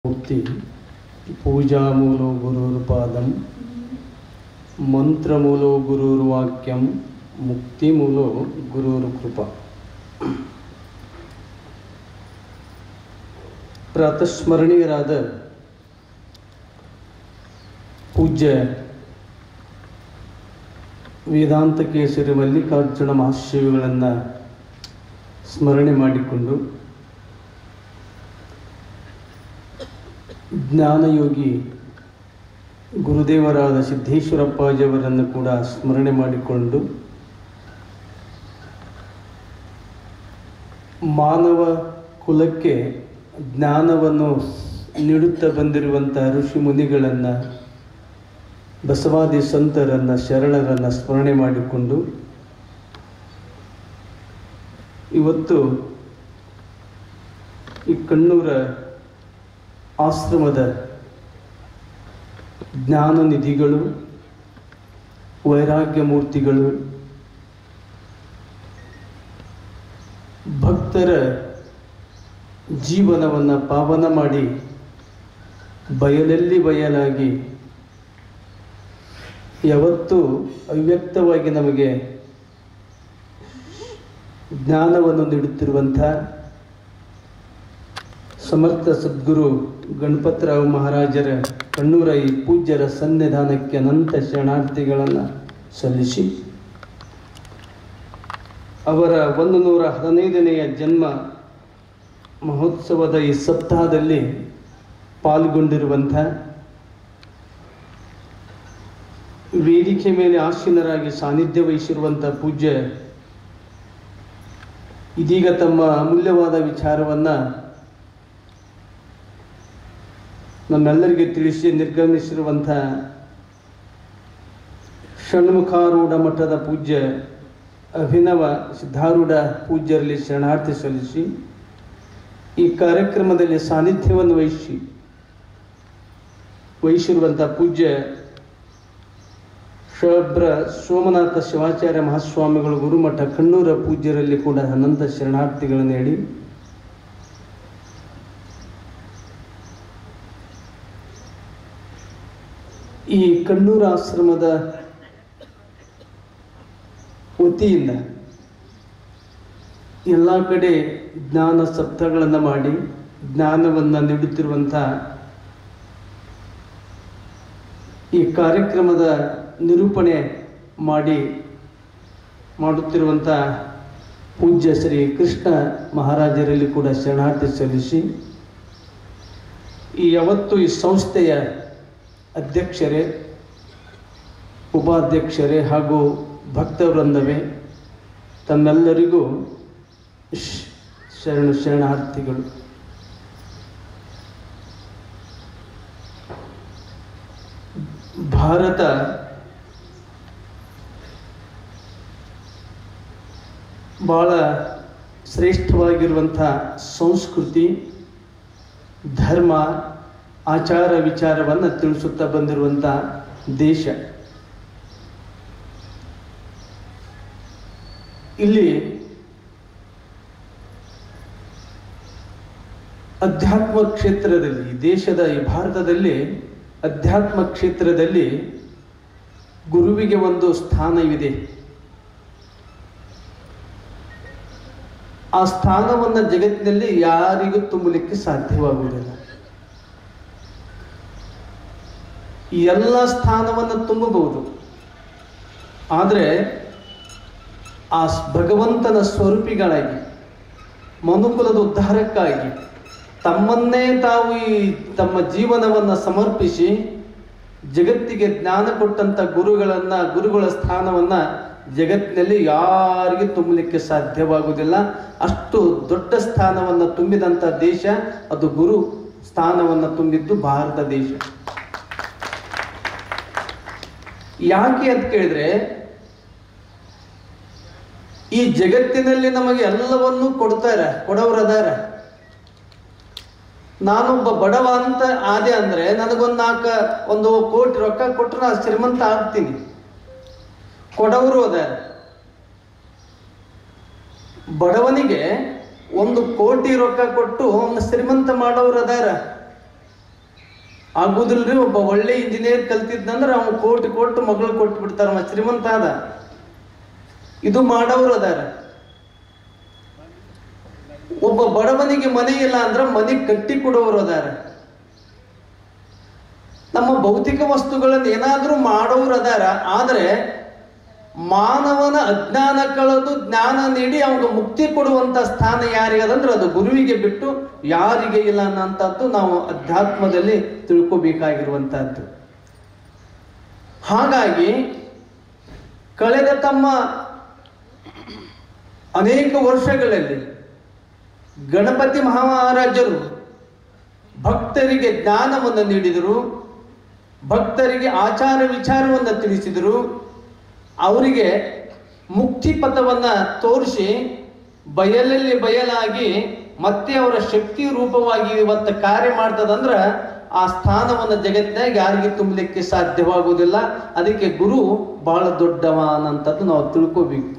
ಮುಕ್ತಿ ಪೂಜಾಮೂಲೋ ಗುರುರ್ಪಾದಂ ಮಂತ್ರಮೂಲೋ ಗುರುರ್ವಾಕ್ಯಂ ಮುಕ್ತಿಮೂಲೋ ಗುರುರ್ ಕೃಪಾ ಪ್ರಾತಸ್ಮರಣೀಯರಾದ ಪೂಜ್ಯ ವೇದಾಂತ ಕೇಸರಿ ಮಲ್ಲಿಕಾರ್ಜುನ ಮಹಾಶಿವಗಳನ್ನು ಸ್ಮರಣೆ ಮಾಡಿಕೊಂಡು ಜ್ಞಾನಯೋಗಿ ಗುರುದೇವರಾದ ಸಿದ್ದೇಶ್ವರಪ್ಪಾಜಿಯವರನ್ನು ಕೂಡ ಸ್ಮರಣೆ ಮಾಡಿಕೊಂಡು ಮಾನವ ಕುಲಕ್ಕೆ ಜ್ಞಾನವನ್ನು ನೀಡುತ್ತಾ ಬಂದಿರುವಂಥ ಋಷಿ ಮುನಿಗಳನ್ನು ಬಸವಾದಿ ಸಂತರನ್ನು ಶರಣರನ್ನು ಸ್ಮರಣೆ ಮಾಡಿಕೊಂಡು ಇವತ್ತು ಈ ಕಣ್ಣೂರ ಆಶ್ರಮದ ಜ್ಞಾನ ನಿಧಿಗಳು ವೈರಾಗ್ಯ ಮೂರ್ತಿಗಳು ಭಕ್ತರ ಜೀವನವನ್ನು ಪಾವನ ಮಾಡಿ ಬಯಲಲ್ಲಿ ಬಯಲಾಗಿ ಯಾವತ್ತೂ ಅವ್ಯಕ್ತವಾಗಿ ನಮಗೆ ಜ್ಞಾನವನ್ನು ನೀಡುತ್ತಿರುವಂಥ ಸಮರ್ಥ ಸದ್ಗುರು ಗಣಪತರಾವ್ ಮಹಾರಾಜರ ಕಣ್ಣೂರ ಈ ಪೂಜ್ಯರ ಸನ್ನಿಧಾನಕ್ಕೆ ಅನಂತ ಶರಣಾರ್ಥಿಗಳನ್ನು ಸಲ್ಲಿಸಿ ಅವರ ಒಂದು ನೂರ ಹದಿನೈದನೆಯ ಜನ್ಮ ಮಹೋತ್ಸವದ ಈ ಸಪ್ತಾಹದಲ್ಲಿ ಪಾಲ್ಗೊಂಡಿರುವಂಥ ವೇದಿಕೆ ಮೇಲೆ ಆಸೀನರಾಗಿ ಸಾನ್ನಿಧ್ಯ ವಹಿಸಿರುವಂಥ ಪೂಜ್ಯ ಇದೀಗ ತಮ್ಮ ಅಮೂಲ್ಯವಾದ ವಿಚಾರವನ್ನು ನಮ್ಮೆಲ್ಲರಿಗೆ ತಿಳಿಸಿ ನಿರ್ಗಮಿಸಿರುವಂಥ ಷಣ್ಮುಖಾರೂಢ ಮಠದ ಪೂಜ್ಯ ಅಭಿನವ ಸಿದ್ಧಾರೂಢ ಪೂಜ್ಯರಲ್ಲಿ ಶರಣಾರ್ಥಿ ಸಲ್ಲಿಸಿ ಈ ಕಾರ್ಯಕ್ರಮದಲ್ಲಿ ಸಾನ್ನಿಧ್ಯವನ್ನು ವಹಿಸಿ ವಹಿಸಿರುವಂಥ ಪೂಜ್ಯ ಶಬ್ರ ಸೋಮನಾಥ ಶಿವಾಚಾರ್ಯ ಮಹಾಸ್ವಾಮಿಗಳು ಗುರುಮಠ ಕಣ್ಣೂರ ಪೂಜ್ಯರಲ್ಲಿ ಕೂಡ ಅನಂತ ಶರಣಾರ್ಥಿಗಳನ್ನು ಹೇಳಿ ಈ ಕಣ್ಣೂರ ಆಶ್ರಮದ ವತಿಯಿಂದ ಎಲ್ಲ ಕಡೆ ಜ್ಞಾನ ಸಪ್ತಾಹಗಳನ್ನು ಮಾಡಿ ಜ್ಞಾನವನ್ನು ನೀಡುತ್ತಿರುವಂಥ ಈ ಕಾರ್ಯಕ್ರಮದ ನಿರೂಪಣೆ ಮಾಡಿ ಮಾಡುತ್ತಿರುವಂಥ ಪೂಜ್ಯ ಶ್ರೀ ಕೃಷ್ಣ ಮಹಾರಾಜರಲ್ಲಿ ಕೂಡ ಶರಣಾರ್ಥಿ ಸಲ್ಲಿಸಿ ಈ ಯಾವತ್ತು ಈ ಸಂಸ್ಥೆಯ ಅಧ್ಯಕ್ಷರೇ ಉಪಾಧ್ಯಕ್ಷರೇ ಹಾಗೂ ಭಕ್ತವೃಂದವೇ ತಮ್ಮೆಲ್ಲರಿಗೂ ಶ್- ಶರಣು ಶರಣಾರ್ಥಿಗಳು ಭಾರತ ಭಾಳ ಶ್ರೇಷ್ಠವಾಗಿರುವಂಥ ಸಂಸ್ಕೃತಿ ಧರ್ಮ ಆಚಾರ ವಿಚಾರವನ್ನು ತಿಳಿಸುತ್ತಾ ಬಂದಿರುವಂಥ ದೇಶ ಇಲ್ಲಿ ಅಧ್ಯಾತ್ಮ ಕ್ಷೇತ್ರದಲ್ಲಿ ಈ ದೇಶದ ಈ ಭಾರತದಲ್ಲಿ ಅಧ್ಯಾತ್ಮ ಕ್ಷೇತ್ರದಲ್ಲಿ ಗುರುವಿಗೆ ಒಂದು ಸ್ಥಾನವಿದೆ ಆ ಸ್ಥಾನವನ್ನು ಜಗತ್ತಿನಲ್ಲಿ ಯಾರಿಗೂ ತುಂಬಲಿಕ್ಕೆ ಸಾಧ್ಯವಾಗುವುದಿಲ್ಲ ಈ ಎಲ್ಲ ಸ್ಥಾನವನ್ನು ತುಂಬಬಹುದು ಆದರೆ ಆ ಸ್- ಭಗವಂತನ ಸ್ವರೂಪಿಗಳಾಗಿ ಮನುಕುಲದ ಉದ್ಧಾರಕ್ಕಾಗಿ ತಮ್ಮನ್ನೇ ತಾವು ಈ ತಮ್ಮ ಜೀವನವನ್ನು ಸಮರ್ಪಿಸಿ ಜಗತ್ತಿಗೆ ಜ್ಞಾನ ಕೊಟ್ಟಂಥ ಗುರುಗಳನ್ನು ಗುರುಗಳ ಸ್ಥಾನವನ್ನು ಜಗತ್ತಿನಲ್ಲಿ ಯಾರಿಗೂ ತುಂಬಲಿಕ್ಕೆ ಸಾಧ್ಯವಾಗುವುದಿಲ್ಲ ಅಷ್ಟು ದೊಡ್ಡ ಸ್ಥಾನವನ್ನು ತುಂಬಿದಂಥ ದೇಶ ಅದು ಗುರು ಸ್ಥಾನವನ್ನು ತುಂಬಿದ್ದು ಭಾರತ ದೇಶ ಯಾಕೆ ಅಂತ ಕೇಳಿದ್ರೆ ಈ ಜಗತ್ತಿನಲ್ಲಿ ನಮಗೆ ಎಲ್ಲವನ್ನೂ ಕೊಡ್ತಾರೆ ಕೊಡೋರದಾರ ನಾನೊಬ್ಬ ಬಡವ ಅಂತ ಆದೆ ಅಂದ್ರೆ ನನಗೊಂದು ನಾಲ್ಕ ಒಂದು ಕೋಟಿ ರೊಕ್ಕ ಕೊಟ್ಟರೆ ನಾನು ಶ್ರೀಮಂತ ಆಗ್ತೀನಿ ಕೊಡವರು ಅದಾರ ಬಡವನಿಗೆ ಒಂದು ಕೋಟಿ ರೊಕ್ಕ ಕೊಟ್ಟು ಅವನ ಶ್ರೀಮಂತ ಮಾಡೋರು ಅದಾರ ಆಗುದಿಲ್ರಿ ಒಬ್ಬ ಒಳ್ಳೆ ಇಂಜಿನಿಯರ್ ಕಲ್ತಿದ್ನಂದ್ರೆ ಅವ್ನು ಕೋಟಿ ಕೊಟ್ಟು ಮಗಳು ಕೊಟ್ಟು ಬಿಡ್ತಾರ ಅವ ಶ್ರೀಮಂತ ಅದ ಇದು ಮಾಡೋರು ಅದಾರ ಒಬ್ಬ ಬಡವನಿಗೆ ಮನೆ ಇಲ್ಲ ಅಂದ್ರೆ ಮನೆ ಕಟ್ಟಿ ಕೊಡೋರು ಅದಾರ ನಮ್ಮ ಭೌತಿಕ ವಸ್ತುಗಳನ್ನು ಏನಾದ್ರೂ ಮಾಡೋರು ಅದಾರ ಆದ್ರೆ ಮಾನವನ ಅಜ್ಞಾನ ಕಳೆದು ಜ್ಞಾನ ನೀಡಿ ಅವನಿಗೆ ಮುಕ್ತಿ ಕೊಡುವಂತ ಸ್ಥಾನ ಯಾರಿಗೆ ಅದಂದ್ರೆ ಅದು ಗುರುವಿಗೆ ಬಿಟ್ಟು ಯಾರಿಗೆ ಇಲ್ಲ ಅನ್ನೋಂಥದ್ದು ನಾವು ಅಧ್ಯಾತ್ಮದಲ್ಲಿ ತಿಳ್ಕೋಬೇಕಾಗಿರುವಂತಹದ್ದು ಹಾಗಾಗಿ ಕಳೆದ ತಮ್ಮ ಅನೇಕ ವರ್ಷಗಳಲ್ಲಿ ಗಣಪತಿ ಮಹಾರಾಜರು ಭಕ್ತರಿಗೆ ಜ್ಞಾನವನ್ನು ನೀಡಿದರು ಭಕ್ತರಿಗೆ ಆಚಾರ ವಿಚಾರವನ್ನು ತಿಳಿಸಿದರು ಅವರಿಗೆ ಮುಕ್ತಿ ಪಥವನ್ನ ತೋರಿಸಿ ಬಯಲಲ್ಲಿ ಬಯಲಾಗಿ ಮತ್ತೆ ಅವರ ಶಕ್ತಿ ರೂಪವಾಗಿ ಇವತ್ತು ಕಾರ್ಯ ಮಾಡ್ತದಂದ್ರ ಆ ಸ್ಥಾನವನ್ನು ಜಗತ್ತಿನಾಗ ಯಾರಿಗೆ ತುಂಬಲಿಕ್ಕೆ ಸಾಧ್ಯವಾಗುವುದಿಲ್ಲ ಅದಕ್ಕೆ ಗುರು ಬಹಳ ದೊಡ್ಡವ ಅನ್ನಂಥದ್ದು ನಾವು ತಿಳ್ಕೋಬೇಕು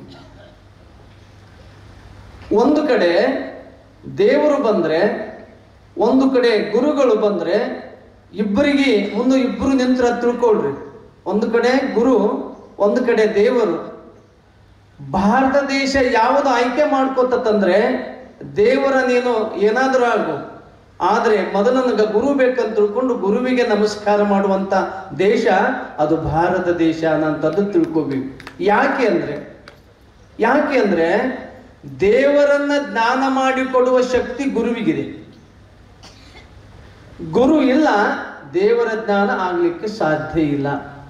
ಒಂದು ಕಡೆ ದೇವರು ಬಂದ್ರೆ ಒಂದು ಕಡೆ ಗುರುಗಳು ಬಂದ್ರೆ ಇಬ್ಬರಿಗೆ ಮುಂದೆ ಇಬ್ಬರು ನಿಂತ್ರ ತಿಳ್ಕೊಳ್ರಿ ಒಂದು ಕಡೆ ಗುರು ಒಂದು ಕಡೆ ದೇವರು ಭಾರತ ದೇಶ ಯಾವುದು ಆಯ್ಕೆ ಮಾಡ್ಕೋತಂದ್ರೆ ದೇವರ ನೀನು ಏನಾದರೂ ಆಗು ಆದ್ರೆ ಮೊದಲು ನನಗೆ ಗುರು ಬೇಕಂತ ತಿಳ್ಕೊಂಡು ಗುರುವಿಗೆ ನಮಸ್ಕಾರ ಮಾಡುವಂತ ದೇಶ ಅದು ಭಾರತ ದೇಶ ಅನ್ನಂಥದ್ದು ತಿಳ್ಕೋಬೇಕು ಯಾಕೆ ಅಂದ್ರೆ ಯಾಕೆ ಅಂದ್ರೆ ದೇವರನ್ನ ಜ್ಞಾನ ಮಾಡಿಕೊಡುವ ಶಕ್ತಿ ಗುರುವಿಗಿದೆ ಗುರು ಇಲ್ಲ ದೇವರ ಜ್ಞಾನ ಆಗ್ಲಿಕ್ಕೆ ಸಾಧ್ಯ ಇಲ್ಲ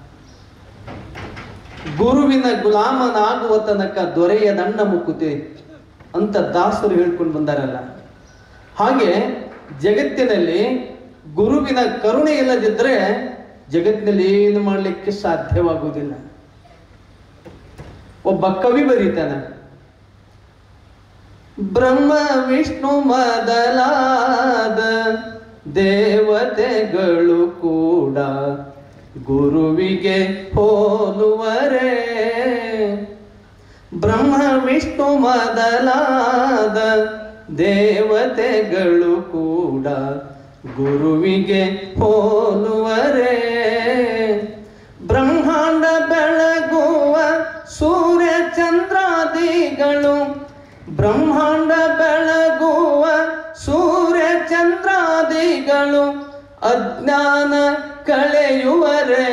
ಗುರುವಿನ ಗುಲಾಮನಾಗುವ ತನಕ ದೊರೆಯ ದಂಡ ಮುಕ್ಕುತೆ ಅಂತ ದಾಸರು ಹೇಳ್ಕೊಂಡು ಬಂದಾರಲ್ಲ ಹಾಗೆ ಜಗತ್ತಿನಲ್ಲಿ ಗುರುವಿನ ಕರುಣೆ ಇಲ್ಲದಿದ್ದರೆ ಜಗತ್ತಿನಲ್ಲಿ ಏನು ಮಾಡಲಿಕ್ಕೆ ಸಾಧ್ಯವಾಗುವುದಿಲ್ಲ ಒಬ್ಬ ಕವಿ ಬರೀತಾನೆ ಬ್ರಹ್ಮ ವಿಷ್ಣು ಮೊದಲಾದ ದೇವತೆಗಳು ಕೂಡ ಗುರುವಿಗೆ ಹೋಲುವರೇ ಬ್ರಹ್ಮ ವಿಷ್ಣು ಮೊದಲಾದ ದೇವತೆಗಳು ಕೂಡ ಗುರುವಿಗೆ ಹೋಲುವರೇ ಬ್ರಹ್ಮಾಂಡ ಬೆಳಗುವ ಸೂರ್ಯ ಚಂದ್ರಾದಿಗಳು ಬ್ರಹ್ಮಾಂಡ ಬೆಳಗುವ ಸೂರ್ಯ ಚಂದ್ರಾದಿಗಳು ಅಜ್ಞಾನ ಕಳೆಯುವರೇ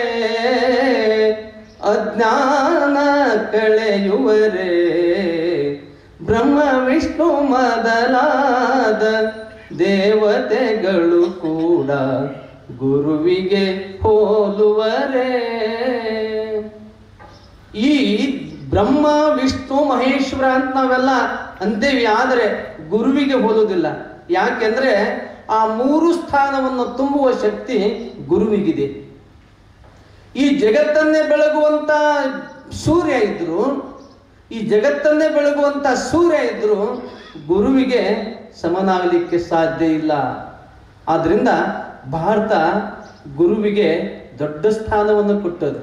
ಅಜ್ಞಾನ ಕಳೆಯುವರೇ ಬ್ರಹ್ಮ ವಿಷ್ಣು ಮೊದಲಾದ ದೇವತೆಗಳು ಕೂಡ ಗುರುವಿಗೆ ಹೋಲುವರೇ ಈ ಬ್ರಹ್ಮ ವಿಷ್ಣು ಮಹೇಶ್ವರ ಅಂತ ನಾವೆಲ್ಲ ಅಂತೇವಿ ಆದರೆ ಗುರುವಿಗೆ ಹೋಲುವುದಿಲ್ಲ ಯಾಕೆಂದ್ರೆ ಆ ಮೂರು ಸ್ಥಾನವನ್ನು ತುಂಬುವ ಶಕ್ತಿ ಗುರುವಿಗಿದೆ ಈ ಜಗತ್ತನ್ನೇ ಬೆಳಗುವಂತ ಸೂರ್ಯ ಇದ್ರು ಈ ಜಗತ್ತನ್ನೇ ಬೆಳಗುವಂತ ಸೂರ್ಯ ಇದ್ರು ಗುರುವಿಗೆ ಸಮನಾಗಲಿಕ್ಕೆ ಸಾಧ್ಯ ಇಲ್ಲ ಆದ್ರಿಂದ ಭಾರತ ಗುರುವಿಗೆ ದೊಡ್ಡ ಸ್ಥಾನವನ್ನು ಕೊಟ್ಟದು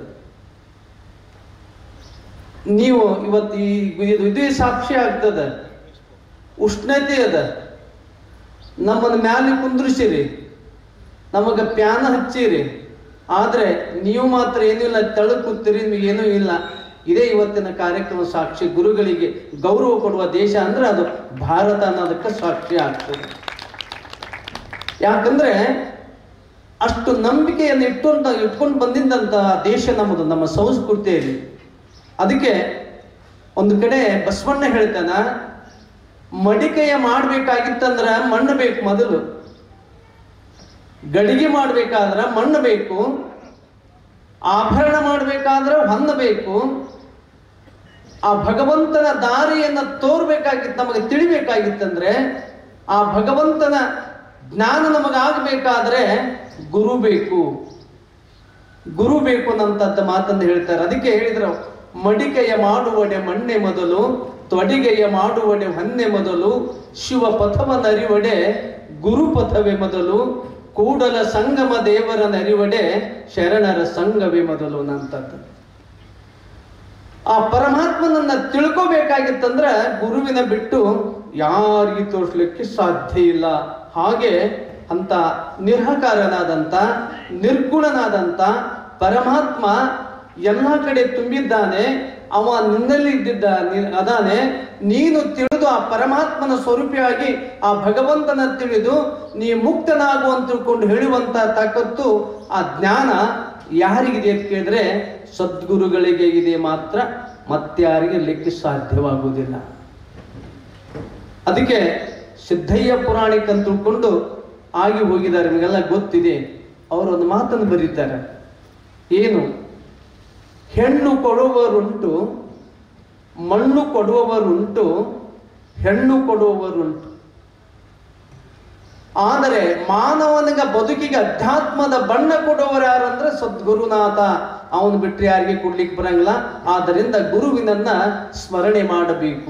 ನೀವು ಇವತ್ತು ಈ ಇದು ಇದೇ ಸಾಕ್ಷಿ ಆಗ್ತದ ಉಷ್ಣತೆ ಅದ ನಮ್ಮನ್ನ ಮ್ಯಾಲೆ ಕುಂದ್ರಿಸಿರಿ ನಮಗ ಪ್ಯಾನ ಹಚ್ಚಿರಿ ಆದ್ರೆ ನೀವು ಮಾತ್ರ ಏನೂ ಇಲ್ಲ ತೆಳಗ್ ಕೂತೀರಿ ನಿಮಗೆ ಏನೂ ಇಲ್ಲ ಇದೇ ಇವತ್ತಿನ ಕಾರ್ಯಕ್ರಮ ಸಾಕ್ಷಿ ಗುರುಗಳಿಗೆ ಗೌರವ ಕೊಡುವ ದೇಶ ಅಂದ್ರೆ ಅದು ಭಾರತ ಅನ್ನೋದಕ್ಕೆ ಸಾಕ್ಷಿ ಆಗ್ತದೆ ಯಾಕಂದ್ರೆ ಅಷ್ಟು ನಂಬಿಕೆಯನ್ನು ಇಟ್ಕೊಂಡು ಇಟ್ಕೊಂಡು ಬಂದಿದ್ದಂತ ದೇಶ ನಮ್ಮದು ನಮ್ಮ ಸಂಸ್ಕೃತಿಯಲ್ಲಿ ಅದಕ್ಕೆ ಒಂದು ಕಡೆ ಬಸವಣ್ಣ ಹೇಳ್ತಾನ ಮಡಿಕೆಯ ಮಾಡ್ಬೇಕಾಗಿತ್ತಂದ್ರ ಮಣ್ಣು ಬೇಕು ಮೊದಲು ಗಡಿಗೆ ಮಾಡ್ಬೇಕಾದ್ರ ಮಣ್ಣು ಬೇಕು ಆಭರಣ ಮಾಡ್ಬೇಕಾದ್ರ ಹೊನ್ನ ಬೇಕು ಆ ಭಗವಂತನ ದಾರಿಯನ್ನ ತೋರ್ಬೇಕಾಗಿತ್ತು ನಮಗೆ ತಿಳಿಬೇಕಾಗಿತ್ತಂದ್ರೆ ಆ ಭಗವಂತನ ಜ್ಞಾನ ನಮಗಾಗಬೇಕಾದ್ರೆ ಗುರು ಬೇಕು ಗುರು ಬೇಕು ಅನ್ನಂತದ್ದು ಮಾತನ್ನು ಹೇಳ್ತಾರೆ ಅದಕ್ಕೆ ಹೇಳಿದ್ರು ಮಡಿಕೆಯ ಮಾಡುವಡೆ ಮಣ್ಣೆ ಮೊದಲು ತೊಡಿಗೆಯ ಮಾಡುವಡೆ ಹೊನ್ನೆ ಮೊದಲು ಶಿವ ಪಥವ ನರಿವಡೆ ಗುರುಪಥವೇ ಮೊದಲು ಕೂಡಲ ಸಂಗಮ ದೇವರ ನರಿವಡೆ ಶರಣರ ಸಂಘವೇ ಮೊದಲು ಅನ್ನಂಥದ್ದು ಆ ಪರಮಾತ್ಮನನ್ನ ತಿಳ್ಕೋಬೇಕಾಗಿತ್ತಂದ್ರ ಗುರುವಿನ ಬಿಟ್ಟು ಯಾರಿಗೆ ತೋರಿಸ್ಲಿಕ್ಕೆ ಸಾಧ್ಯ ಇಲ್ಲ ಹಾಗೆ ಅಂತ ನಿರಾಕಾರನಾದಂಥ ನಿರ್ಗುಣನಾದಂಥ ಪರಮಾತ್ಮ ಎಲ್ಲ ಕಡೆ ತುಂಬಿದ್ದಾನೆ ಅವ ನಿನ್ನಲ್ಲಿ ಇದ್ದಿದ್ದ ನಿ- ಅದಾನೆ ನೀನು ತಿಳಿದು ಆ ಪರಮಾತ್ಮನ ಸ್ವರೂಪಿಯಾಗಿ ಆ ಭಗವಂತನ ತಿಳಿದು ನೀ ಮುಕ್ತನಾಗುವಂತ ತಿಳ್ಕೊಂಡು ಹೇಳುವಂತ ತಾಕತ್ತು ಆ ಜ್ಞಾನ ಯಾರಿಗಿದೆ ಅಂತ ಕೇಳಿದ್ರೆ ಸದ್ಗುರುಗಳಿಗೆ ಇದೆ ಮಾತ್ರ ಮತ್ಯಾರಿಗೆ ಇರ್ಲಿಕ್ಕೆ ಸಾಧ್ಯವಾಗುವುದಿಲ್ಲ ಅದಕ್ಕೆ ಸಿದ್ಧಯ್ಯ ಪುರಾಣಿಕ ಅಂತ ತಿಳ್ಕೊಂಡು ಆಗಿ ಹೋಗಿದ್ದಾರೆ ನಿಮಗೆಲ್ಲ ಗೊತ್ತಿದೆ ಅವರು ಒಂದು ಮಾತನ್ನು ಬರೀತಾರೆ ಏನು ಹೆಣ್ಣು ಕೊಡುವವರುಂಟು ಮಣ್ಣು ಕೊಡುವವರುಂಟು ಹೆಣ್ಣು ಕೊಡುವವರುಂಟು ಆದರೆ ಮಾನವನಿಗೆ ಬದುಕಿಗೆ ಅಧ್ಯಾತ್ಮದ ಬಣ್ಣ ಕೊಡುವವರು ಯಾರಂದ್ರೆ ಸದ್ಗುರುನಾಥ ಅವನು ಬಿಟ್ಟರೆ ಯಾರಿಗೆ ಕೊಡ್ಲಿಕ್ಕೆ ಬರಂಗಿಲ್ಲ ಆದ್ದರಿಂದ ಗುರುವಿನನ್ನ ಸ್ಮರಣೆ ಮಾಡಬೇಕು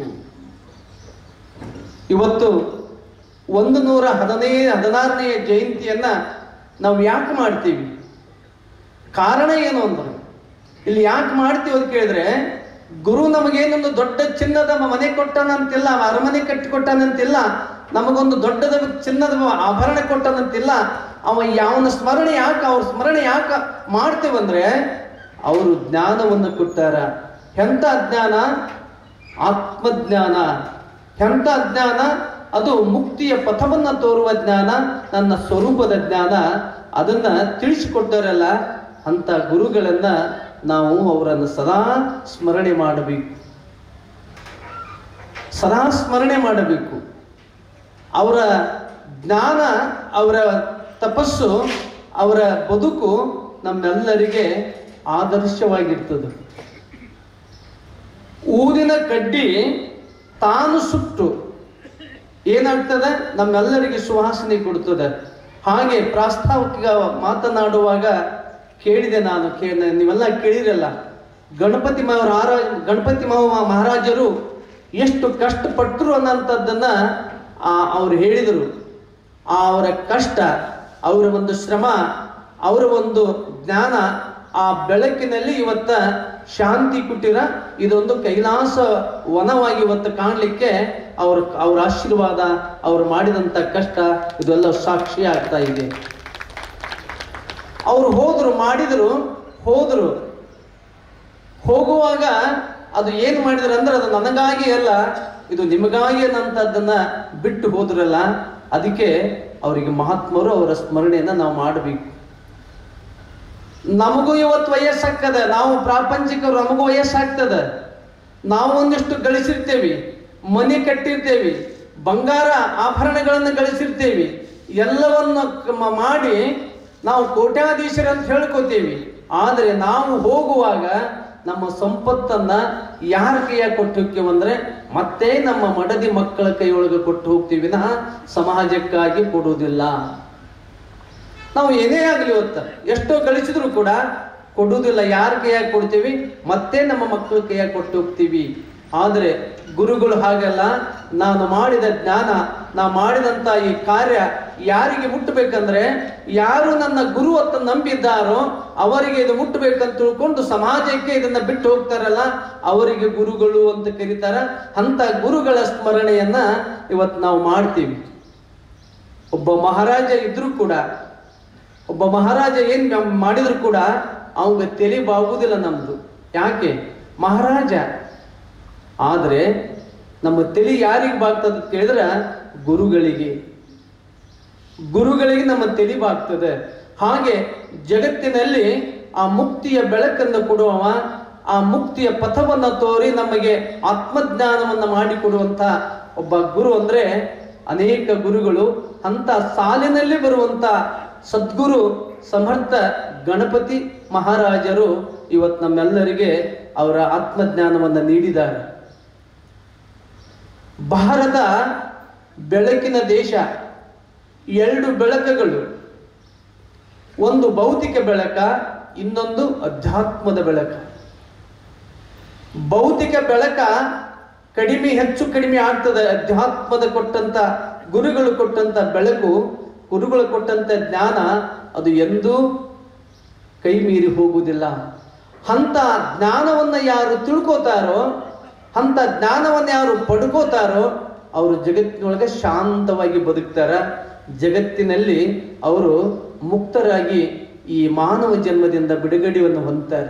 ಇವತ್ತು ಒಂದು ನೂರ ಹದಿನೈ ಹದಿನಾರನೆಯ ಜಯಂತಿಯನ್ನ ನಾವು ಯಾಕೆ ಮಾಡ್ತೀವಿ ಕಾರಣ ಏನು ಅಂದ್ರೆ ಇಲ್ಲಿ ಯಾಕೆ ಮಾಡ್ತೀವಿ ಅಂತ ಕೇಳಿದ್ರೆ ಗುರು ನಮಗೇನೊಂದು ದೊಡ್ಡ ಚಿನ್ನದ ಮನೆ ಕೊಟ್ಟನಂತಿಲ್ಲ ಅರಮನೆ ಕಟ್ಟಿ ಕೊಟ್ಟನಂತಿಲ್ಲ ನಮಗೊಂದು ದೊಡ್ಡದ ಚಿನ್ನದ ಆಭರಣ ಕೊಟ್ಟನಂತಿಲ್ಲ ಅವ ಯಾವನ ಸ್ಮರಣೆ ಯಾಕೆ ಅವ್ರ ಸ್ಮರಣೆ ಯಾಕೆ ಮಾಡ್ತೀವಂದ್ರೆ ಅವರು ಜ್ಞಾನವನ್ನು ಕೊಟ್ಟಾರ ಎಂಥ ಜ್ಞಾನ ಆತ್ಮಜ್ಞಾನ ಎಂಥ ಜ್ಞಾನ ಅದು ಮುಕ್ತಿಯ ಪಥವನ್ನ ತೋರುವ ಜ್ಞಾನ ನನ್ನ ಸ್ವರೂಪದ ಜ್ಞಾನ ಅದನ್ನ ತಿಳಿಸಿಕೊಟ್ಟರಲ್ಲ ಅಂತ ಗುರುಗಳನ್ನ ನಾವು ಅವರನ್ನು ಸದಾ ಸ್ಮರಣೆ ಮಾಡಬೇಕು ಸದಾ ಸ್ಮರಣೆ ಮಾಡಬೇಕು ಅವರ ಜ್ಞಾನ ಅವರ ತಪಸ್ಸು ಅವರ ಬದುಕು ನಮ್ಮೆಲ್ಲರಿಗೆ ಆದರ್ಶವಾಗಿರ್ತದೆ ಊದಿನ ಕಡ್ಡಿ ತಾನು ಸುಟ್ಟು ಏನಾಗ್ತದೆ ನಮ್ಮೆಲ್ಲರಿಗೆ ಸುವಾಸನೆ ಕೊಡ್ತದೆ ಹಾಗೆ ಪ್ರಾಸ್ತಾವಿಕ ಮಾತನಾಡುವಾಗ ಕೇಳಿದೆ ನಾನು ಕೇ ನೀವೆಲ್ಲ ಕೇಳಿರಲ್ಲ ಗಣಪತಿ ಮಹಾರಾಜ ಗಣಪತಿ ಮಹಾ ಮಹಾರಾಜರು ಎಷ್ಟು ಕಷ್ಟಪಟ್ಟರು ಅನ್ನೋಂಥದ್ದನ್ನ ಆ ಅವ್ರು ಹೇಳಿದರು ಆ ಅವರ ಕಷ್ಟ ಅವರ ಒಂದು ಶ್ರಮ ಅವರ ಒಂದು ಜ್ಞಾನ ಆ ಬೆಳಕಿನಲ್ಲಿ ಇವತ್ತ ಶಾಂತಿ ಕುಟೀರ ಇದೊಂದು ಕೈಲಾಸ ವನವಾಗಿ ಇವತ್ತು ಕಾಣಲಿಕ್ಕೆ ಅವ್ರ ಅವ್ರ ಆಶೀರ್ವಾದ ಅವ್ರು ಮಾಡಿದಂತ ಕಷ್ಟ ಇದೆಲ್ಲ ಸಾಕ್ಷಿ ಆಗ್ತಾ ಇದೆ ಅವ್ರು ಹೋದ್ರು ಮಾಡಿದ್ರು ಹೋದ್ರು ಹೋಗುವಾಗ ಅದು ಏನು ಮಾಡಿದ್ರು ಅಂದ್ರೆ ಅದು ನನಗಾಗಿ ಅಲ್ಲ ಇದು ನಿಮಗಾಗಿ ಅನ್ನಂಥದ್ದನ್ನ ಬಿಟ್ಟು ಹೋದ್ರಲ್ಲ ಅದಕ್ಕೆ ಅವರಿಗೆ ಮಹಾತ್ಮರು ಅವರ ಸ್ಮರಣೆಯನ್ನ ನಾವು ಮಾಡಬೇಕು ನಮಗೂ ಇವತ್ತು ವಯಸ್ಸಾಗ್ತದೆ ನಾವು ಪ್ರಾಪಂಚಿಕರು ನಮಗೂ ವಯಸ್ಸಾಗ್ತದೆ ನಾವು ಒಂದಿಷ್ಟು ಗಳಿಸಿರ್ತೇವಿ ಮನೆ ಕಟ್ಟಿರ್ತೇವಿ ಬಂಗಾರ ಆಭರಣಗಳನ್ನು ಗಳಿಸಿರ್ತೇವಿ ಎಲ್ಲವನ್ನು ಕ- ಮಾಡಿ ನಾವು ಕೋಟ್ಯಾಧೀಶರು ಅಂತ ಹೇಳ್ಕೋತೀವಿ ಆದರೆ ನಾವು ಹೋಗುವಾಗ ನಮ್ಮ ಸಂಪತ್ತನ್ನ ಯಾರ ಕೈಯಾಗ ಕೊಟ್ಟು ಹೋಗ್ತೀವಿ ಅಂದ್ರೆ ಮತ್ತೆ ನಮ್ಮ ಮಡದಿ ಮಕ್ಕಳ ಕೈಯೊಳಗೆ ಕೊಟ್ಟು ಹೋಗ್ತೀವಿ ವಿನಃ ಸಮಾಜಕ್ಕಾಗಿ ಕೊಡುವುದಿಲ್ಲ ನಾವು ಏನೇ ಆಗಲಿ ಇವತ್ತ ಎಷ್ಟೋ ಗಳಿಸಿದ್ರು ಕೂಡ ಕೊಡುವುದಿಲ್ಲ ಯಾರ ಕೈಯಾಗ ಕೊಡ್ತೀವಿ ಮತ್ತೆ ನಮ್ಮ ಮಕ್ಕಳ ಕೈಯಾಗ ಕೊಟ್ಟು ಹೋಗ್ತೀವಿ ಆದರೆ ಗುರುಗಳು ಹಾಗಲ್ಲ ನಾನು ಮಾಡಿದ ಜ್ಞಾನ ನಾ ಮಾಡಿದಂತ ಈ ಕಾರ್ಯ ಯಾರಿಗೆ ಮುಟ್ಟಬೇಕಂದ್ರೆ ಯಾರು ನನ್ನ ಗುರು ಅಂತ ನಂಬಿದ್ದಾರೋ ಅವರಿಗೆ ಇದು ಮುಟ್ಟಬೇಕಂತ ತಿಳ್ಕೊಂಡು ಸಮಾಜಕ್ಕೆ ಇದನ್ನ ಬಿಟ್ಟು ಹೋಗ್ತಾರಲ್ಲ ಅವರಿಗೆ ಗುರುಗಳು ಅಂತ ಕರೀತಾರ ಅಂತ ಗುರುಗಳ ಸ್ಮರಣೆಯನ್ನ ಇವತ್ತು ನಾವು ಮಾಡ್ತೀವಿ ಒಬ್ಬ ಮಹಾರಾಜ ಇದ್ರೂ ಕೂಡ ಒಬ್ಬ ಮಹಾರಾಜ ಏನ್ ನಮ್ ಮಾಡಿದ್ರು ಕೂಡ ಅವಂಗ ತಲೆ ಬಾಗುದಿಲ್ಲ ನಮ್ದು ಯಾಕೆ ಮಹಾರಾಜ ಆದ್ರೆ ನಮ್ಮ ತಲೆ ಯಾರಿಗೆ ಬಾಗ್ತದೆ ಅಂತ ಕೇಳಿದ್ರೆ ಗುರುಗಳಿಗೆ ಗುರುಗಳಿಗೆ ನಮ್ಮ ತಲೆ ಬಾಗ್ತದೆ ಹಾಗೆ ಜಗತ್ತಿನಲ್ಲಿ ಆ ಮುಕ್ತಿಯ ಬೆಳಕನ್ನು ಕೊಡುವವ ಆ ಮುಕ್ತಿಯ ಪಥವನ್ನ ತೋರಿ ನಮಗೆ ಆತ್ಮಜ್ಞಾನವನ್ನ ಮಾಡಿಕೊಡುವಂತ ಒಬ್ಬ ಗುರು ಅಂದ್ರೆ ಅನೇಕ ಗುರುಗಳು ಅಂತ ಸಾಲಿನಲ್ಲಿ ಬರುವಂತ ಸದ್ಗುರು ಸಮರ್ಥ ಗಣಪತಿ ಮಹಾರಾಜರು ಇವತ್ತು ನಮ್ಮೆಲ್ಲರಿಗೆ ಅವರ ಆತ್ಮಜ್ಞಾನವನ್ನ ನೀಡಿದ್ದಾರೆ ಭಾರತ ಬೆಳಕಿನ ದೇಶ ಎರಡು ಬೆಳಕುಗಳು ಒಂದು ಭೌತಿಕ ಬೆಳಕ ಇನ್ನೊಂದು ಅಧ್ಯಾತ್ಮದ ಬೆಳಕ ಭೌತಿಕ ಬೆಳಕ ಕಡಿಮೆ ಹೆಚ್ಚು ಕಡಿಮೆ ಆಗ್ತದೆ ಅಧ್ಯಾತ್ಮದ ಕೊಟ್ಟಂತ ಗುರುಗಳು ಕೊಟ್ಟಂತ ಬೆಳಕು ಗುರುಗಳು ಕೊಟ್ಟಂತ ಜ್ಞಾನ ಅದು ಎಂದೂ ಕೈ ಮೀರಿ ಹೋಗುವುದಿಲ್ಲ ಅಂತ ಜ್ಞಾನವನ್ನ ಯಾರು ತಿಳ್ಕೋತಾರೋ ಅಂತ ಜ್ಞಾನವನ್ನ ಯಾರು ಪಡ್ಕೋತಾರೋ ಅವರು ಜಗತ್ತಿನೊಳಗೆ ಶಾಂತವಾಗಿ ಬದುಕ್ತಾರ ಜಗತ್ತಿನಲ್ಲಿ ಅವರು ಮುಕ್ತರಾಗಿ ಈ ಮಾನವ ಜನ್ಮದಿಂದ ಬಿಡುಗಡೆಯನ್ನು ಹೊಂದ್ತಾರೆ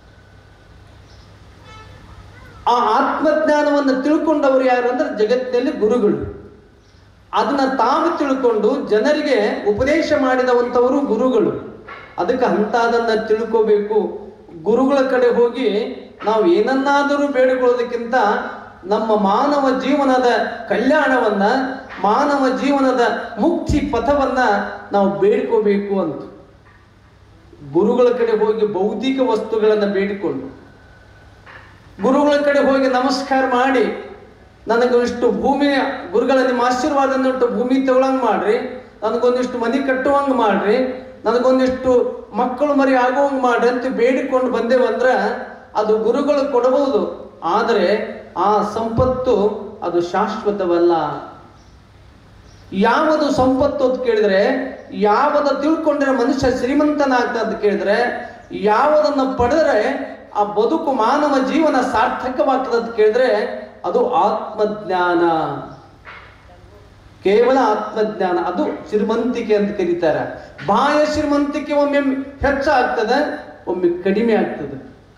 ಆ ಆತ್ಮಜ್ಞಾನವನ್ನು ತಿಳ್ಕೊಂಡವರು ಯಾರು ಅಂದ್ರೆ ಜಗತ್ತಿನಲ್ಲಿ ಗುರುಗಳು ಅದನ್ನ ತಾವು ತಿಳ್ಕೊಂಡು ಜನರಿಗೆ ಉಪದೇಶ ಮಾಡಿದವಂಥವರು ಗುರುಗಳು ಅದಕ್ಕೆ ಅಂತಾದನ್ನ ತಿಳ್ಕೋಬೇಕು ಗುರುಗಳ ಕಡೆ ಹೋಗಿ ನಾವು ಏನನ್ನಾದರೂ ಬೇಡಿಕೊಳ್ಳೋದಕ್ಕಿಂತ ನಮ್ಮ ಮಾನವ ಜೀವನದ ಕಲ್ಯಾಣವನ್ನ ಮಾನವ ಜೀವನದ ಮುಕ್ತಿ ಪಥವನ್ನ ನಾವು ಬೇಡ್ಕೋಬೇಕು ಅಂತ ಗುರುಗಳ ಕಡೆ ಹೋಗಿ ಭೌತಿಕ ವಸ್ತುಗಳನ್ನು ಬೇಡಿಕೊಂಡು ಗುರುಗಳ ಕಡೆ ಹೋಗಿ ನಮಸ್ಕಾರ ಮಾಡಿ ನನಗೊಂದಿಷ್ಟು ಭೂಮಿ ಗುರುಗಳ ನಿಮ್ಮ ಆಶೀರ್ವಾದನ್ನಿಟ್ಟು ಭೂಮಿ ತಗೊಳಂಗ್ ಮಾಡ್ರಿ ನನಗೊಂದಿಷ್ಟು ಮನೆ ಕಟ್ಟುವಂಗ್ ಮಾಡ್ರಿ ನನಗೊಂದಿಷ್ಟು ಮಕ್ಕಳು ಮರಿ ಆಗುವಂಗ್ ಮಾಡ್ರಿ ಅಂತ ಬೇಡಿಕೊಂಡು ಬಂದೇವಂದ್ರ ಅದು ಗುರುಗಳು ಕೊಡಬಹುದು ಆದರೆ ಆ ಸಂಪತ್ತು ಅದು ಶಾಶ್ವತವಲ್ಲ ಯಾವುದು ಸಂಪತ್ತು ಅಂತ ಕೇಳಿದ್ರೆ ಯಾವದ ತಿಳ್ಕೊಂಡ್ರೆ ಮನುಷ್ಯ ಶ್ರೀಮಂತನಾಗ್ತ ಅಂತ ಕೇಳಿದ್ರೆ ಯಾವುದನ್ನ ಪಡೆದ್ರೆ ಆ ಬದುಕು ಮಾನವ ಜೀವನ ಸಾರ್ಥಕವಾಗ್ತದೆ ಅಂತ ಕೇಳಿದ್ರೆ ಅದು ಆತ್ಮಜ್ಞಾನ ಕೇವಲ ಆತ್ಮಜ್ಞಾನ ಅದು ಶ್ರೀಮಂತಿಕೆ ಅಂತ ಕರೀತಾರೆ ಬಾಹ್ಯ ಶ್ರೀಮಂತಿಕೆ ಒಮ್ಮೆ ಹೆಚ್ಚಾಗ್ತದೆ ಒಮ್ಮೆ ಕಡಿಮೆ ಆಗ್ತದೆ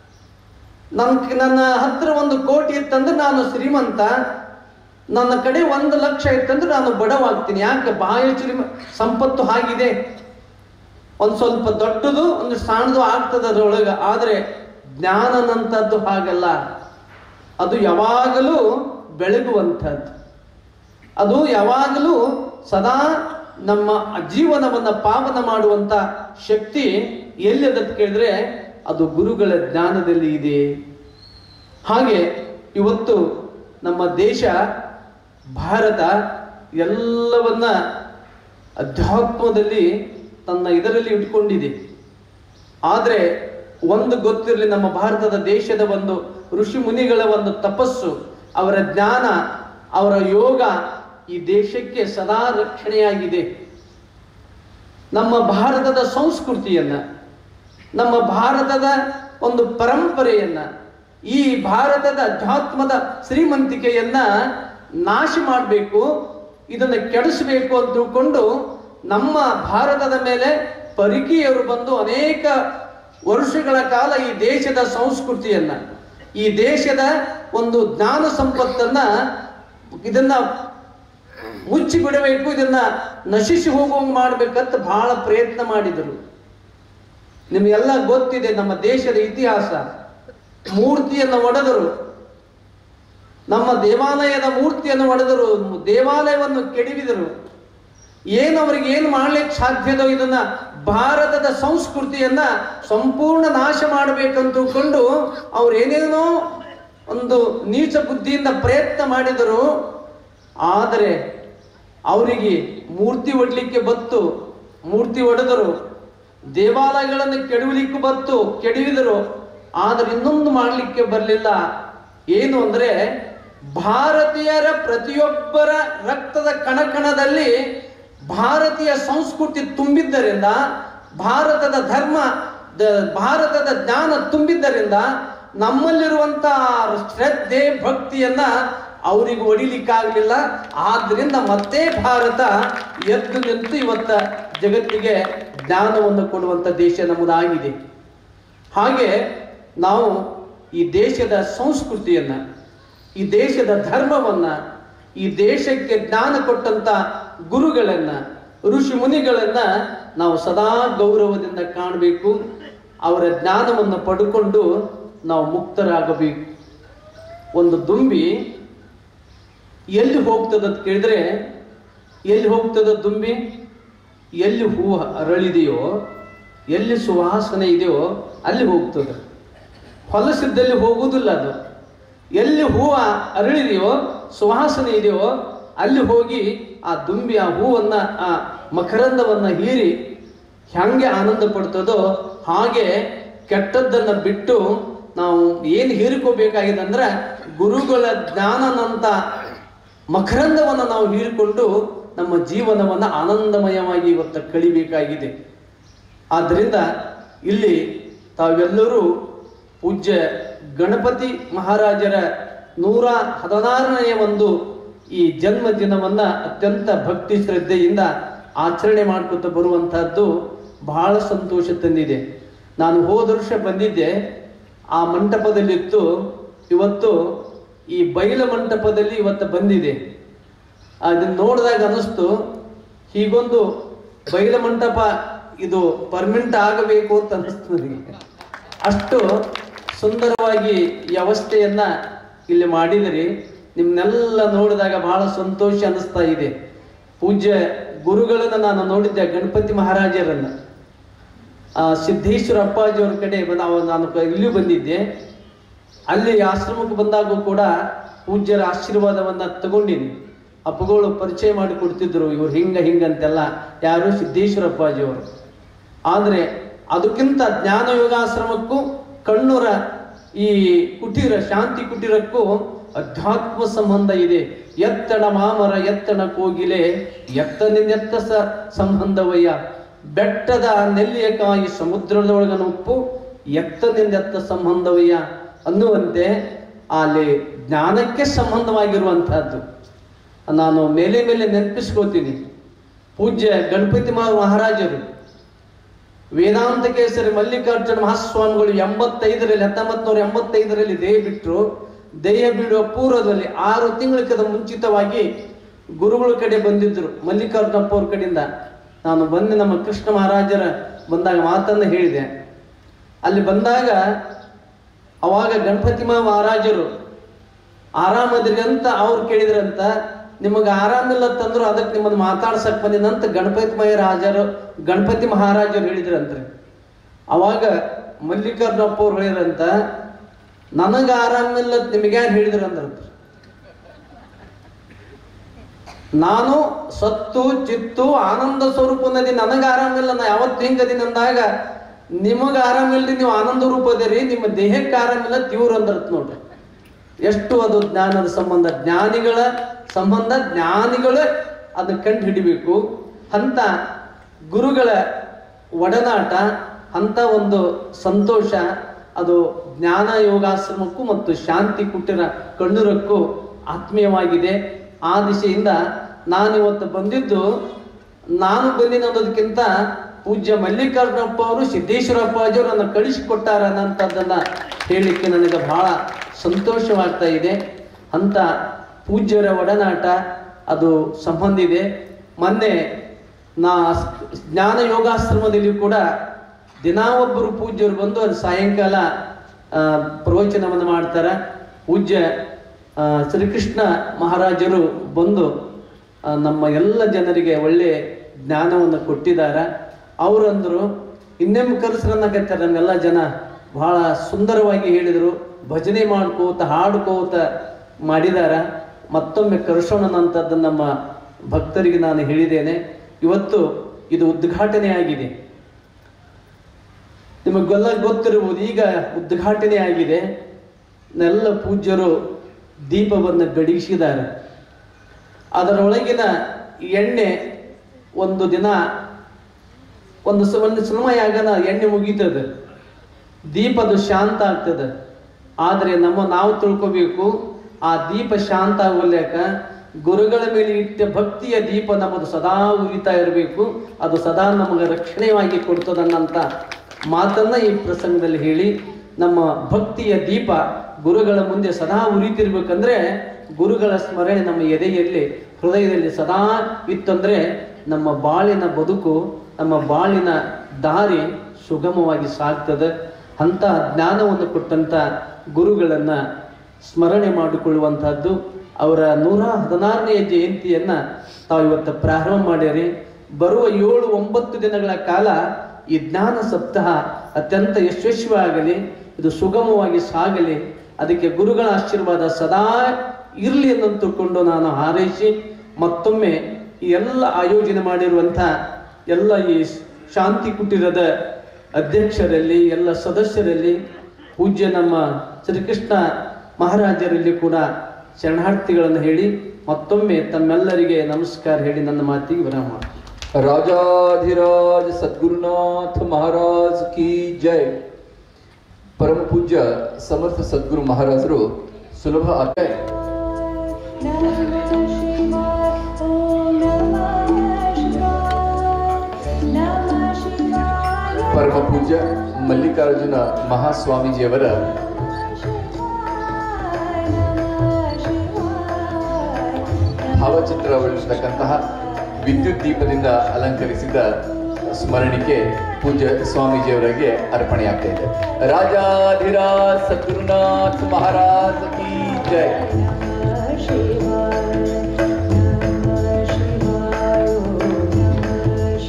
ನನ್ ನನ್ನ ಹತ್ರ ಒಂದು ಕೋಟಿ ಇತ್ತಂದ್ರೆ ನಾನು ಶ್ರೀಮಂತ ನನ್ನ ಕಡೆ ಒಂದು ಲಕ್ಷ ಇತ್ತಂದ್ರೆ ನಾನು ಬಡವಾಗ್ತೀನಿ ಯಾಕೆ ಬಾಹ್ಯ ಶ್ರೀಮ ಸಂಪತ್ತು ಹಾಗಿದೆ ಒಂದು ಸ್ವಲ್ಪ ದೊಡ್ಡದು ಒಂದು ಸಣ್ಣದು ಆಗ್ತದೆ ಅದರೊಳಗೆ ಆದರೆ ಜ್ಞಾನನಂತದ್ದು ಹಾಗಲ್ಲ ಅದು ಯಾವಾಗಲೂ ಬೆಳಗುವಂಥದ್ದು ಅದು ಯಾವಾಗಲೂ ಸದಾ ನಮ್ಮ ಜೀವನವನ್ನು ಪಾವನ ಮಾಡುವಂತ ಶಕ್ತಿ ಎಲ್ಲಿದೆ ಅಂತ ಕೇಳಿದ್ರೆ ಅದು ಗುರುಗಳ ಜ್ಞಾನದಲ್ಲಿ ಇದೆ ಹಾಗೆ ಇವತ್ತು ನಮ್ಮ ದೇಶ ಭಾರತ ಎಲ್ಲವನ್ನ ಅಧ್ಯಾತ್ಮದಲ್ಲಿ ತನ್ನ ಇದರಲ್ಲಿ ಇಟ್ಕೊಂಡಿದೆ ಆದರೆ ಒಂದು ಗೊತ್ತಿರಲಿ ನಮ್ಮ ಭಾರತದ ದೇಶದ ಒಂದು ಋಷಿ ಮುನಿಗಳ ಒಂದು ತಪಸ್ಸು ಅವರ ಜ್ಞಾನ ಅವರ ಯೋಗ ಈ ದೇಶಕ್ಕೆ ಸದಾ ರಕ್ಷಣೆಯಾಗಿದೆ ನಮ್ಮ ಭಾರತದ ಸಂಸ್ಕೃತಿಯನ್ನ ನಮ್ಮ ಭಾರತದ ಒಂದು ಪರಂಪರೆಯನ್ನ ಈ ಭಾರತದ ಅಧ್ಯಾತ್ಮದ ಶ್ರೀಮಂತಿಕೆಯನ್ನ ನಾಶ ಮಾಡಬೇಕು ಇದನ್ನು ಕೆಡಿಸಬೇಕು ಅಂತ ತಿಳ್ಕೊಂಡು ನಮ್ಮ ಭಾರತದ ಮೇಲೆ ಪರಿಕಿಯವರು ಬಂದು ಅನೇಕ ವರ್ಷಗಳ ಕಾಲ ಈ ದೇಶದ ಸಂಸ್ಕೃತಿಯನ್ನ ಈ ದೇಶದ ಒಂದು ಜ್ಞಾನ ಸಂಪತ್ತನ್ನ ಇದನ್ನ ಮುಚ್ಚಿ ಬಿಡಬೇಕು ಇದನ್ನ ನಶಿಸಿ ಹೋಗುವಂಗ್ ಮಾಡ್ಬೇಕಂತ ಬಹಳ ಪ್ರಯತ್ನ ಮಾಡಿದರು ನಿಮಗೆಲ್ಲ ಗೊತ್ತಿದೆ ನಮ್ಮ ದೇಶದ ಇತಿಹಾಸ ಮೂರ್ತಿಯನ್ನು ಒಡೆದರು ನಮ್ಮ ದೇವಾಲಯದ ಮೂರ್ತಿಯನ್ನು ಒಡೆದರು ದೇವಾಲಯವನ್ನು ಕೆಡವಿದರು ಏನು ಅವರಿಗೆ ಏನು ಮಾಡ್ಲಿಕ್ಕೆ ಸಾಧ್ಯದೋ ಇದನ್ನ ಭಾರತದ ಸಂಸ್ಕೃತಿಯನ್ನ ಸಂಪೂರ್ಣ ನಾಶ ಮಾಡಬೇಕಂತ ತಿಳ್ಕೊಂಡು ಅವ್ರು ಏನೇನೋ ಒಂದು ನೀಚ ಬುದ್ಧಿಯಿಂದ ಪ್ರಯತ್ನ ಮಾಡಿದರು ಆದರೆ ಅವರಿಗೆ ಮೂರ್ತಿ ಒಡ್ಲಿಕ್ಕೆ ಬತ್ತು ಮೂರ್ತಿ ಒಡೆದರು ದೇವಾಲಯಗಳನ್ನು ಕೆಡವಲಿಕ್ಕೆ ಬತ್ತು ಕೆಡವಿದರು ಆದರೆ ಇನ್ನೊಂದು ಮಾಡಲಿಕ್ಕೆ ಬರಲಿಲ್ಲ ಏನು ಅಂದ್ರೆ ಭಾರತೀಯರ ಪ್ರತಿಯೊಬ್ಬರ ರಕ್ತದ ಕಣಕಣದಲ್ಲಿ ಭಾರತೀಯ ಸಂಸ್ಕೃತಿ ತುಂಬಿದ್ದರಿಂದ ಭಾರತದ ಧರ್ಮ ದ- ಭಾರತದ ಜ್ಞಾನ ತುಂಬಿದ್ದರಿಂದ ನಮ್ಮಲ್ಲಿರುವಂತ ಶ್ರದ್ಧೆ ಭಕ್ತಿಯನ್ನ ಅವರಿಗೆ ಹೊಡಿಲಿಕ್ಕಾಗಲಿಲ್ಲ ಆದ್ರಿಂದ ಮತ್ತೆ ಭಾರತ ಎದ್ದು ನಿಂತು ಇವತ್ತ ಜಗತ್ತಿಗೆ ಜ್ಞಾನವನ್ನು ಕೊಡುವಂತ ದೇಶ ನಮ್ಮದಾಗಿದೆ ಹಾಗೆ ನಾವು ಈ ದೇಶದ ಸಂಸ್ಕೃತಿಯನ್ನ ಈ ದೇಶದ ಧರ್ಮವನ್ನ ಈ ದೇಶಕ್ಕೆ ಜ್ಞಾನ ಕೊಟ್ಟಂತ ಗುರುಗಳನ್ನ ಋಷಿ ಮುನಿಗಳನ್ನ ನಾವು ಸದಾ ಗೌರವದಿಂದ ಕಾಣಬೇಕು ಅವರ ಜ್ಞಾನವನ್ನು ಪಡ್ಕೊಂಡು ನಾವು ಮುಕ್ತರಾಗಬೇಕು ಒಂದು ದುಂಬಿ ಎಲ್ಲಿ ಹೋಗ್ತದ ಅಂತ ಕೇಳಿದ್ರೆ ಎಲ್ಲಿ ಹೋಗ್ತದ ದುಂಬಿ ಎಲ್ಲಿ ಹೂವು ಅರಳಿದೆಯೋ ಎಲ್ಲಿ ಸುವಾಸನೆ ಇದೆಯೋ ಅಲ್ಲಿ ಹೋಗ್ತದೆ ಹೊಲಸಿದ್ದಲ್ಲಿ ಹೋಗುವುದಿಲ್ಲ ಅದು ಎಲ್ಲಿ ಹೂವು ಅರಳಿದೆಯೋ ಸುವಾಸನೆ ಇದೆಯೋ ಅಲ್ಲಿ ಹೋಗಿ ಆ ದುಂಬಿ ಆ ಹೂವನ್ನ ಆ ಮಕರಂದವನ್ನ ಹೀರಿ ಹೆಂಗೆ ಆನಂದ ಪಡ್ತದೋ ಹಾಗೆ ಕೆಟ್ಟದ್ದನ್ನ ಬಿಟ್ಟು ನಾವು ಏನು ಹೀರಿಕೋಬೇಕಾಗಿದೆ ಅಂದ್ರೆ ಗುರುಗಳ ಜ್ಞಾನನಂತ ಮಕರಂದವನ್ನು ನಾವು ಹೀರಿಕೊಂಡು ನಮ್ಮ ಜೀವನವನ್ನು ಆನಂದಮಯವಾಗಿ ಇವತ್ತು ಕಳಿಬೇಕಾಗಿದೆ ಆದ್ದರಿಂದ ಇಲ್ಲಿ ತಾವೆಲ್ಲರೂ ಪೂಜ್ಯ ಗಣಪತಿ ಮಹಾರಾಜರ ನೂರ ಹದಿನಾರನೆಯ ಒಂದು ಈ ಜನ್ಮ ದಿನವನ್ನ ಅತ್ಯಂತ ಭಕ್ತಿ ಶ್ರದ್ಧೆಯಿಂದ ಆಚರಣೆ ಮಾಡ್ಕೊತ ಬರುವಂತಹದ್ದು ಬಹಳ ಸಂತೋಷ ತಂದಿದೆ ನಾನು ಹೋದ ವರ್ಷ ಬಂದಿದ್ದೆ ಆ ಮಂಟಪದಲ್ಲಿತ್ತು ಇವತ್ತು ಈ ಬಯಲ ಮಂಟಪದಲ್ಲಿ ಇವತ್ತು ಬಂದಿದೆ ಅದನ್ನ ನೋಡಿದಾಗ ಅನಿಸ್ತು ಹೀಗೊಂದು ಬಯಲ ಮಂಟಪ ಇದು ಪರ್ಮನೆಂಟ್ ಆಗಬೇಕು ಅಂತ ಅನಿಸ್ತು ನನಗೆ ಅಷ್ಟು ಸುಂದರವಾಗಿ ಈ ಅವಸ್ಥೆಯನ್ನ ಇಲ್ಲಿ ಮಾಡಿದಿರಿ ನಿಮ್ನೆಲ್ಲ ನೋಡಿದಾಗ ಬಹಳ ಸಂತೋಷ ಅನಿಸ್ತಾ ಇದೆ ಪೂಜ್ಯ ಗುರುಗಳನ್ನ ನಾನು ನೋಡಿದ್ದೆ ಗಣಪತಿ ಮಹಾರಾಜರನ್ನ ಆ ಸಿದ್ದೇಶ್ವರ ಅಪ್ಪಾಜಿಯವ್ರ ಕಡೆ ಬಂದ ಅವ- ನಾನು ಕ- ಇಲ್ಲಿಯೂ ಬಂದಿದ್ದೆ ಅಲ್ಲಿ ಆಶ್ರಮಕ್ಕೆ ಬಂದಾಗೂ ಕೂಡ ಪೂಜ್ಯರ ಆಶೀರ್ವಾದವನ್ನ ತಗೊಂಡಿನಿ ಅಪ್ಪಗಳು ಪರಿಚಯ ಮಾಡಿ ಕೊಡ್ತಿದ್ರು ಇವ್ರು ಹಿಂಗ ಹಿಂಗಂತೆಲ್ಲ ಯಾರು ಸಿದ್ದೇಶ್ವರ ಅಪ್ಪಾಜಿಯವರು ಆದ್ರೆ ಅದಕ್ಕಿಂತ ಜ್ಞಾನ ಯೋಗಾಶ್ರಮಕ್ಕೂ ಕಣ್ಣೂರ ಈ ಕುಟೀರ ಶಾಂತಿ ಕುಟೀರಕ್ಕೂ ಅಧ್ಯಾತ್ಮ ಸಂಬಂಧ ಇದೆ ಎತ್ತಣ ಮಾಮರ ಎತ್ತಣ ಕೋಗಿಲೆ ಎತ್ತನಿಂದೆತ್ತ ಸ ಸಂಬಂಧವಯ್ಯ ಬೆಟ್ಟದ ನೆಲ್ಲಿಯ ಕಾಯಿ ಸಮುದ್ರದೊಳಗನ ಉಪ್ಪು ಎತ್ತನಿಂದೆತ್ತ ಸಂಬಂಧವಯ್ಯ ಅನ್ನುವಂತೆ ಅಲ್ಲಿ ಜ್ಞಾನಕ್ಕೆ ಸಂಬಂಧವಾಗಿರುವಂತಹದ್ದು ನಾನು ಮೇಲೆ ಮೇಲೆ ನೆನಪಿಸ್ಕೋತೀನಿ ಪೂಜ್ಯ ಗಣಪತಿ ಮಹಾ- ಮಹಾರಾಜರು ವೇದಾಂತ ಕೇಸರಿ ಮಲ್ಲಿಕಾರ್ಜುನ ಮಹಾಸ್ವಾಮಿಗಳು ಎಂಬತ್ತೈದರಲ್ಲಿ ಹತ್ತೊಂಬತ್ತು ನೂರ ಎಂಬತ್ತೈದರಲ್ಲಿ ದೇಹ ಬಿಟ್ಟರು ದೇಹ ಬಿಡುವ ಪೂರ್ವದಲ್ಲಿ ಆರು ತಿಂಗಳ ಮುಂಚಿತವಾಗಿ ಗುರುಗಳ ಕಡೆ ಬಂದಿದ್ರು ಮಲ್ಲಿಕಾರ್ಜುನಪ್ಪ ಅವ್ರ ಕಡೆಯಿಂದ ನಾನು ಬಂದು ನಮ್ಮ ಕೃಷ್ಣ ಮಹಾರಾಜರ ಬಂದಾಗ ಮಾತನ್ನು ಹೇಳಿದೆ ಅಲ್ಲಿ ಬಂದಾಗ ಅವಾಗ ಗಣಪತಿ ಮಹಾ ಮಹಾರಾಜರು ಆರಾಮದ್ರಿ ಅಂತ ಅವ್ರು ಕೇಳಿದ್ರಂತ ನಿಮಗೆ ಆರಾಮಿಲ್ಲ ತಂದ್ರು ಅದಕ್ಕೆ ನಿಮ್ಮನ್ನು ಮಾತಾಡ್ಸಕ್ ಬಂದಿನಂತ ಗಣಪತಿ ಮಹಾರಾಜರು ಗಣಪತಿ ಮಹಾರಾಜರು ಹೇಳಿದ್ರಂತ್ರಿ ಅವಾಗ ಮಲ್ಲಿಕಾರ್ಜುನಪ್ಪ ಅವ್ರು ಹೇಳಿದ್ರಂತ ನನಗ ಆರಾಮಿಲ್ಲ ನಿಮಗೆ ಯಾರು ಹೇಳಿದ್ರಂದ್ರಂತ ನಾನು ಸತ್ತು ಚಿತ್ತು ಆನಂದ ಸ್ವರೂಪನದಿ ನನಗ ಆರಾಮಿಲ್ಲ ನಾ ಯಾವತ್ತು ಹಿಂಗದೀನಿ ಅಂದಾಗ ನಿಮಗ ಆರಾಮಿಲ್ರಿ ನೀವು ಆನಂದ ರೂಪದಿರಿ ನಿಮ್ಮ ದೇಹಕ್ಕೆ ಆರಾಮಿಲ್ಲ ತೀವ್ರ ಅಂದ್ರತ್ ನೋಡ್ರಿ ಎಷ್ಟು ಅದು ಜ್ಞಾನದ ಸಂಬಂಧ ಜ್ಞಾನಿಗಳ ಸಂಬಂಧ ಜ್ಞಾನಿಗಳು ಅದನ್ನ ಕಂಡು ಹಿಡಿಬೇಕು ಅಂತ ಗುರುಗಳ ಒಡನಾಟ ಅಂತ ಒಂದು ಸಂತೋಷ ಅದು ಜ್ಞಾನ ಯೋಗಾಶ್ರಮಕ್ಕೂ ಮತ್ತು ಶಾಂತಿ ಕುಟ್ಟಿರ ಕಣ್ಣೂರಕ್ಕೂ ಆತ್ಮೀಯವಾಗಿದೆ ಆ ದಿಶೆಯಿಂದ ನಾನಿವತ್ತು ಬಂದಿದ್ದು ನಾನು ಬಂದಿನ ಅನ್ನೋದಕ್ಕಿಂತ ಪೂಜ್ಯ ಮಲ್ಲಿಕಾರ್ಜುನಪ್ಪ ಅವರು ಸಿದ್ದೇಶ್ವರಪ್ಪ ಅವರು ನನ್ನ ಕಳಿಸಿಕೊಟ್ಟಾರ ಅನ್ನೋಂಥದ್ದನ್ನ ಹೇಳಲಿಕ್ಕೆ ನನಗೆ ಬಹಳ ಸಂತೋಷವಾಗ್ತಾ ಇದೆ ಅಂತ ಪೂಜ್ಯರ ಒಡನಾಟ ಅದು ಸಂಬಂಧ ಇದೆ ಮೊನ್ನೆ ನಾ ಜ್ಞಾನ ಯೋಗಾಶ್ರಮದಲ್ಲಿ ಕೂಡ ದಿನಾ ಒಬ್ಬರು ಪೂಜ್ಯರು ಬಂದು ಅಲ್ಲಿ ಸಾಯಂಕಾಲ ಆ, ಪ್ರವಚನವನ್ನು ಮಾಡ್ತಾರೆ ಪೂಜ್ಯ ಆ, ಶ್ರೀಕೃಷ್ಣ ಮಹಾರಾಜರು ಬಂದು ಆ, ನಮ್ಮ ಎಲ್ಲ ಜನರಿಗೆ ಒಳ್ಳೆ ಜ್ಞಾನವನ್ನು ಕೊಟ್ಟಿದ್ದಾರೆ ಅವರಂದ್ರು ಇನ್ನೆಮ್ಮೆ ಕರೆಸ್ರನ್ನಕತ್ತಾರೆ ನಮ್ಮೆಲ್ಲ ಜನ ಬಹಳ ಸುಂದರವಾಗಿ ಹೇಳಿದರು ಭಜನೆ ಮಾಡ್ಕೋತ ಹಾಡ್ಕೋತ ಮಾಡಿದಾರ ಮತ್ತೊಮ್ಮೆ ಕರೆಸೋಣ ಅಂತದ್ದು ನಮ್ಮ ಭಕ್ತರಿಗೆ ನಾನು ಹೇಳಿದ್ದೇನೆ ಇವತ್ತು ಇದು ಉದ್ಘಾಟನೆ ಆಗಿದೆ ನಿಮಗೆಲ್ಲ ಗೊತ್ತಿರಬಹುದು ಈಗ ಉದ್ಘಾಟನೆ ಆಗಿದೆ ಎಲ್ಲ ಪೂಜ್ಯರು ದೀಪವನ್ನು ಗಡಿಸಿದ್ದಾರೆ ಅದರೊಳಗಿನ ಎಣ್ಣೆ ಒಂದು ದಿನ ಒಂದು ಸ- ಒಂದು ಸಮಯಾಗನ ಎಣ್ಣೆ ಮುಗೀತದೆ ದೀಪದು ಶಾಂತ ಆಗ್ತದೆ ಆದರೆ ನಮ್ಮ ನಾವು ತಿಳ್ಕೋಬೇಕು ಆ ದೀಪ ಶಾಂತ ಆಗೋಲ್ಯಾಕ ಗುರುಗಳ ಮೇಲೆ ಇಟ್ಟ ಭಕ್ತಿಯ ದೀಪ ನಮ್ಮದು ಸದಾ ಉರಿತಾ ಇರಬೇಕು ಅದು ಸದಾ ನಮಗೆ ರಕ್ಷಣೆಯಾಗಿ ಕೊಡ್ತದನ್ನಂತ ಮಾತನ್ನ ಈ ಪ್ರಸಂಗದಲ್ಲಿ ಹೇಳಿ ನಮ್ಮ ಭಕ್ತಿಯ ದೀಪ ಗುರುಗಳ ಮುಂದೆ ಸದಾ ಉರಿತಿರ್ಬೇಕಂದ್ರೆ ಗುರುಗಳ ಸ್ಮರಣೆ ನಮ್ಮ ಎದೆಯಲ್ಲಿ ಹೃದಯದಲ್ಲಿ ಸದಾ ಇತ್ತಂದ್ರೆ ನಮ್ಮ ಬಾಳಿನ ಬದುಕು ನಮ್ಮ ಬಾಳಿನ ದಾರಿ ಸುಗಮವಾಗಿ ಸಾಗ್ತದೆ ಅಂತ ಜ್ಞಾನವನ್ನು ಕೊಟ್ಟಂತ ಗುರುಗಳನ್ನ ಸ್ಮರಣೆ ಮಾಡಿಕೊಳ್ಳುವಂತಹದ್ದು ಅವರ ನೂರ ಹದಿನಾರನೆಯ ಜಯಂತಿಯನ್ನ ತಾವು ಇವತ್ತು ಪ್ರಾರಂಭ ಮಾಡಿರಿ ಬರುವ ಏಳು ಒಂಬತ್ತು ದಿನಗಳ ಕಾಲ ಈ ಜ್ಞಾನ ಸಪ್ತಾಹ ಅತ್ಯಂತ ಯಶಸ್ವಿಯಾಗಲಿ ಇದು ಸುಗಮವಾಗಿ ಸಾಗಲಿ ಅದಕ್ಕೆ ಗುರುಗಳ ಆಶೀರ್ವಾದ ಸದಾ ಇರಲಿ ಎಂದು ತಿಳ್ಕೊಂಡು ನಾನು ಹಾರೈಸಿ ಮತ್ತೊಮ್ಮೆ ಈ ಎಲ್ಲ ಆಯೋಜನೆ ಮಾಡಿರುವಂಥ ಎಲ್ಲ ಈ ಶಾಂತಿ ಕುಟೀರದ ಅಧ್ಯಕ್ಷರಲ್ಲಿ ಎಲ್ಲ ಸದಸ್ಯರಲ್ಲಿ ಪೂಜ್ಯ ನಮ್ಮ ಶ್ರೀಕೃಷ್ಣ ಮಹಾರಾಜರಲ್ಲಿ ಕೂಡ ಶರಣಾರ್ಥಿಗಳನ್ನು ಹೇಳಿ ಮತ್ತೊಮ್ಮೆ ತಮ್ಮೆಲ್ಲರಿಗೆ ನಮಸ್ಕಾರ ಹೇಳಿ ನನ್ನ ಮಾತಿಗೆ ವಿರಾಮ ಮಾಡ್ತೀನಿ. राजाधिराज सद्गुरुनाथ महाराज की जय ಪರಮ ಪೂಜ್ಯ ಸಮರ್ಥ ಸದ್ಗುರು ಮಹಾರಾಜರು ಸುಲಭ ಅರ್ಥ Namah Shivaya, Om Namah Shivaya. ಪರಮ ಪೂಜ್ಯ ಮಲ್ಲಿಕಾರ್ಜುನ ಮಹಾಸ್ವಾಮೀಜಿಯವರ ಭಾವಚಿತ್ರವಿರತಕ್ಕಂತಹ ವಿದ್ಯುತ್ ದೀಪದಿಂದ ಅಲಂಕರಿಸಿದ ಸ್ಮರಣಿಕೆ ಪೂಜ್ಯ ಸ್ವಾಮೀಜಿಯವರಿಗೆ ಅರ್ಪಣೆಯಾಗ್ತಾ ಇದೆ ರಾಜಾಧಿರಾಜ್ ಸದ್ಗುರುನಾಥ್ ಮಹಾರಾಜ್ ಕಿ ಜೈ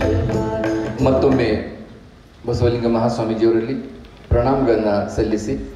ಮತ್ತೊಮ್ಮೆ ಬಸವಲಿಂಗ ಮಹಾಸ್ವಾಮೀಜಿಯವರಲ್ಲಿ ಪ್ರಣಾಮಗಳನ್ನು ಸಲ್ಲಿಸಿ